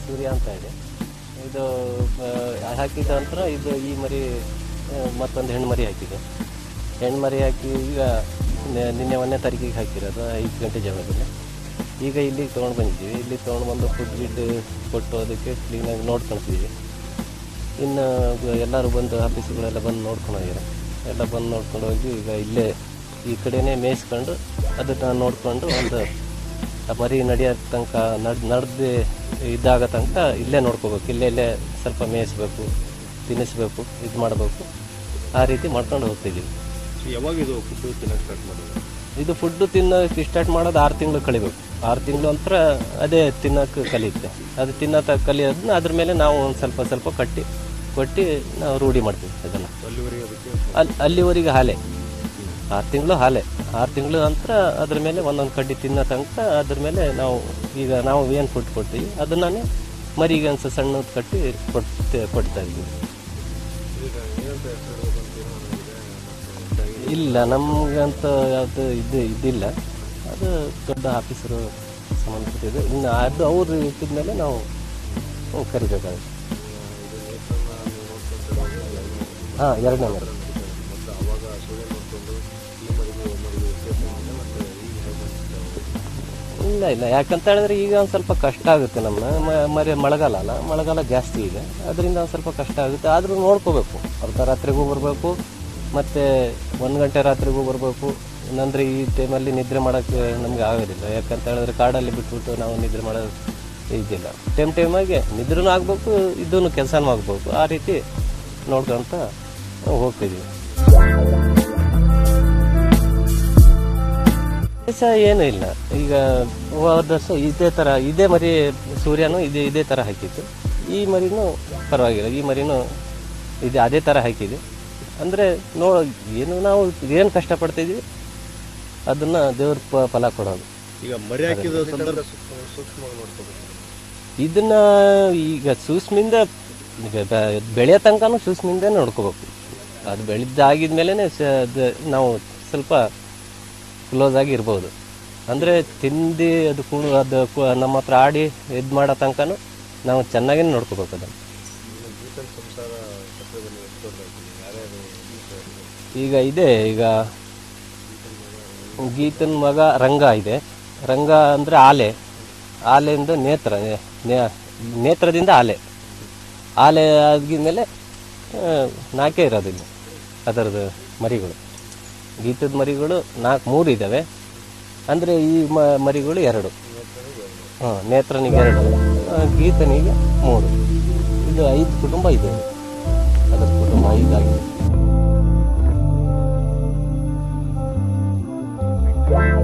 ಸೂರ್ಯ ಅಂತ ಇದೆ ಇದು ಆ, ಹಾಕಿದ ನಂತರ ಇದು ಈ ಮರಿ ಆ, ಮತ್ತೊಂದು ಹೆಣ್ಣು ಮರಿ ಹಾಕಿದೆ ಹೆಣ್ಣು ಮರಿ ಹಾಕಿ ಈಗ ನೆ- ನಿನ್ನೆ ಒಂದನೇ ತಾರೀಕಿಗೆ ಹಾಕಿರೋದು ಐದು ಗಂಟೆ ಜಾವದಲ್ಲಿ ಈಗ ಇಲ್ಲಿ ತೊಗೊಂಡು ಬಂದಿದ್ದೀವಿ ಇಲ್ಲಿ ತೊಗೊಂಡು ಬಂದು ಫುಡ್ ಗಿಡ್ ಕೊಟ್ಟು ಅದಕ್ಕೆ ಕ್ಲೀನಾಗಿ ನೋಡ್ಕೊಳ್ತೀವಿ ಇನ್ನು ಎಲ್ಲರೂ ಬಂದು ಆಫೀಸ್ಗಳೆಲ್ಲ ಬಂದು ನೋಡ್ಕೊಂಡು ಹೋಗ್ಯಾರ ಎಲ್ಲ ಬಂದು ನೋಡ್ಕೊಂಡು ಹೋಗಿ ಈಗ ಇಲ್ಲೇ ಈ ಕಡೆನೇ ಮೇಯಿಸ್ಕೊಂಡು ಅದನ್ನು ನೋಡಿಕೊಂಡು ಒಂದು ಆ ಮರಿ ನಡೆಯೋ ತನಕ ನಡ್ ನಡೆದು ಇದ್ದಾಗ ತನಕ ಇಲ್ಲೇ ನೋಡ್ಕೋಬೇಕು ಇಲ್ಲೇ ಇಲ್ಲೇ ಸ್ವಲ್ಪ ಮೇಯಿಸ್ಬೇಕು ತಿನ್ನಿಸ್ಬೇಕು ಇದು ಮಾಡಬೇಕು ಆ ರೀತಿ ಮಾಡ್ಕೊಂಡು ಹೋಗ್ತಿದ್ದೀವಿ ಯಾವಾಗ ಇದು ಫುಡ್ ತಿನ್ನಕ್ಕೆ ಸ್ಟಾರ್ಟ್ ಮಾಡೋದು ಇದು ಫುಡ್ಡು ತಿನ್ನೋಕೆ ಸ್ಟಾರ್ಟ್ ಮಾಡೋದು ಆರು ತಿಂಗಳು ಕಳಿಬೇಕು ಆರು ತಿಂಗಳು ನಂತರ ಅದೇ ತಿನ್ನೋಕೆ ಕಲಿಯುತ್ತೆ ಅದು ತಿನ್ನೋತ ಕಲಿಯೋದನ್ನ ಅದ್ರ ಮೇಲೆ ನಾವು ಒಂದು ಸ್ವಲ್ಪ ಸ್ವಲ್ಪ ಕಟ್ಟಿ ಕೊಟ್ಟು ನಾವು ರೂಢಿ ಮಾಡ್ತೀವಿ ಅದನ್ನು ಅಲ್ಲಿವರೆಗೆ ಅದಕ್ಕೆ ಅಲ್ಲಿ ಅಲ್ಲಿವರೆಗೆ ಹಾಲೆ ಆರು ತಿಂಗಳು ಹಾಲೆ ಆರು ತಿಂಗಳು ನಂತರ ಅದ್ರ ಮೇಲೆ ಒಂದೊಂದು ಕಡ್ಡಿ ತಿನ್ನೋ ತನಕ ಅದ್ರ ಮೇಲೆ ನಾವು ಈಗ ನಾವು ಏನು ಫುಡ್ ಕೊಡ್ತೀವಿ ಅದನ್ನೇ ಮರಿಗೆ ಒಂದು ಸಣ್ಣದು ಕಟ್ಟಿ ಕೊಡ್ತೇ ಕೊಡ್ತಾ ಇದ್ದೀವಿ ಈಗ ಏನಂತ ಹೆಸರಿಡ್ಬೇಕು ಅಂತ ತೀರ್ಮಾನ ಇದೆ ಮತ್ತೆ ಇಲ್ಲ ನಮ್ಗಂತ ಯಾವುದು ಇದು ಇದಿಲ್ಲ ಅದು ದೊಡ್ಡ ಆಫೀಸರು ಸಂಬಂಧಪಟ್ಟಿದೆ ಇನ್ನು ಅದು ಅವ್ರು ಇಟ್ಟಿದ್ಮೇಲೆ ನಾವು ಹ್ಮ್, ಕರಿಬೇಕಾಗುತ್ತೆ ಇದು ನೇತ್ರನ್ನ ನೀವು ನೋಡ್ಕೊಂತಿರುವಾಗ ಹಾಂ ಎರಡನೇ ಮರಿ ಮತ್ತು ಅವಾಗ ಸೂರ್ಯ ನೋಡ್ಕೊಂಡು ಈ ಮರಿಗೂ ಮರಿಗೂ ವ್ಯತ್ಯಾಸ ಇದೆ ಮತ್ತು ಈಗ ಹೇಗೆ ಅನಿಸುತ್ತೆ ಇಲ್ಲ ಇಲ್ಲ ಯಾಕಂತ ಹೇಳಿದ್ರೆ ಈಗ ಒಂದು ಸ್ವಲ್ಪ ಕಷ್ಟ ಆಗುತ್ತೆ ನಮ್ಮ ಮ- ಮರಿ ಮಳೆಗಾಲ ಅಲ್ಲ ಮಳೆಗಾಲ ಜಾಸ್ತಿ ಇದೆ ಅದರಿಂದ ಒಂದು ಸ್ವಲ್ಪ ಕಷ್ಟ ಆಗುತ್ತೆ ಆದರೂ ನೋಡ್ಕೋಬೇಕು ಅರ್ಧ ರಾತ್ರಿಗೂ ಬರಬೇಕು ಮತ್ತು ಒಂದು ಗಂಟೆ ರಾತ್ರಿಗೂ ಬರಬೇಕು ಇಲ್ಲಾಂದ್ರೆ ಈ ಟೈಮಲ್ಲಿ ನಿದ್ರೆ ಮಾಡೋಕ್ಕೆ ನಮಗೆ ಆಗೋದಿಲ್ಲ ಯಾಕಂತ ಹೇಳಿದ್ರೆ ಕಾಡಲ್ಲಿ ಬಿಟ್ಬಿಟ್ಟು ನಾವು ನಿದ್ರೆ ಮಾಡೋದು ಇದಿಲ್ಲ ಟೈಮ್ ಟೈಮಾಗೆ ನಿದ್ರೂ ಆಗಬೇಕು ಇದೂ ಕೆಲಸನೂ ಆಗಬೇಕು ಆ ರೀತಿ ನೋಡ್ಕೊಂತ ಹೋಗ್ತಿದ್ದೀವಿ ಸಹ ಏನೂ ಇಲ್ಲ ಈಗ ಹೋದ ವರ್ಷ ಇದೇ ಥರ ಇದೇ ಮರಿ ಸೂರ್ಯನು ಇದೇ ಇದೇ ಥರ ಹಾಕಿತ್ತು ಈ ಮರಿನೂ ಪರವಾಗಿಲ್ಲ ಈ ಮರಿನೂ ಇದೆ ಅದೇ ಥರ ಹಾಕಿದೆ ಅಂದರೆ ನೋ ಏನು ನಾವು ಏನು ಕಷ್ಟಪಡ್ತಿದ್ವಿ ಅದನ್ನು ದೇವ್ರ ಪ- ಫಲ ಕೊಡೋದು ಈಗ ಮರಿ ಹಾಕಿದ ಸಂದರ್ಭ ಸೂಕ್ಷ್ಮವಾಗಿ ನೋಡ್ಕೋಬೇಕು ಇದನ್ನ ಈಗ ಸೂಸ್ಮಿಂದ ಈಗ ಬೆ- ಬೆಳೆಯೋ ತನಕನೂ ಸೂಸ್ಮಿಂದ ನೋಡ್ಕೋಬೇಕು ಅದು ಬೆಳೆದಾಗಿದ್ಮೇಲೆ ನಾವು ಸ್ವಲ್ಪ ಕ್ಲೋಸ್ ಆಗಿ ಇರ್ಬೋದು ಅಂದರೆ ತಿಂದು ಅದು ಕೂಡ ಅದು ಕು- ನಮ್ಮ ಹತ್ರ ಆಡಿ ಇದು ಮಾಡೋ ತನಕನೂ ನಾವು ಚೆನ್ನಾಗೇ ನೋಡ್ಕೋಬೇಕು ಅದನ್ನು ಇನ್ನು ಗೀತನ್ ಸಂಸಾರ ಚಕ್ರದಲ್ಲಿ ಎಷ್ಟು ದೊಡ್ಡದಾಗ್ತದೆ ಯಾರ್ಯಾರು ಗೀತ ಈಗ ಇದೆ ಈಗ ಗೀತನ ಮಗ ರಂಗ ಇದೆ ರಂಗ ಅಂದರೆ ಆಲೆ ಆಲೆಯಿಂದ ನೇತ್ರ ನೇ- ನೇತ್ರದಿಂದ ಆಲೆ ಆಲೆ ಆಗಿದ್ಮೇಲೆ ಆ, ನಾಲ್ಕೇ ಇರೋದಿಲ್ಲ ಅದರದ್ದು ಮರಿಗಳು ಗೀತದ ಮರಿಗಳು ನಾಲ್ಕು ಮೂರು ಇದ್ದಾವೆ ಅಂದರೆ ಈ ಮ ಮರಿಗಳು ಎರಡು ಹಾಂ ನೇತ್ರನಿಗೆ ಎರಡು ಆ, ಗೀತನಿಗೆ ಮೂರು ಇದು ಐದು ಕುಟುಂಬ ಇದೆ ಅದರ ಕುಟುಂಬ ಐದಾಗಿದೆ